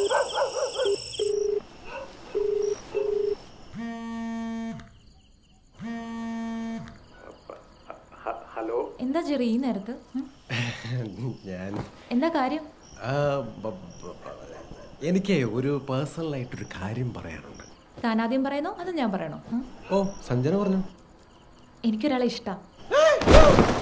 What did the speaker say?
Hello എന്താ ചെറിയ ഈ നേരത്ത് ഉം? ഞാൻ എന്താ കാര്യം ആ, ബ- ബ- ബ- എനിക്ക് ഒരു പേഴ്സണലായിട്ടൊരു കാര്യം പറയാനുണ്ട് താൻ ആദ്യം പറയുന്നോ അത് ഞാൻ പറയണോ ഉം? ഓ സഞ്ജന പറഞ്ഞു എനിക്കൊരാളെ ഇഷ്ടം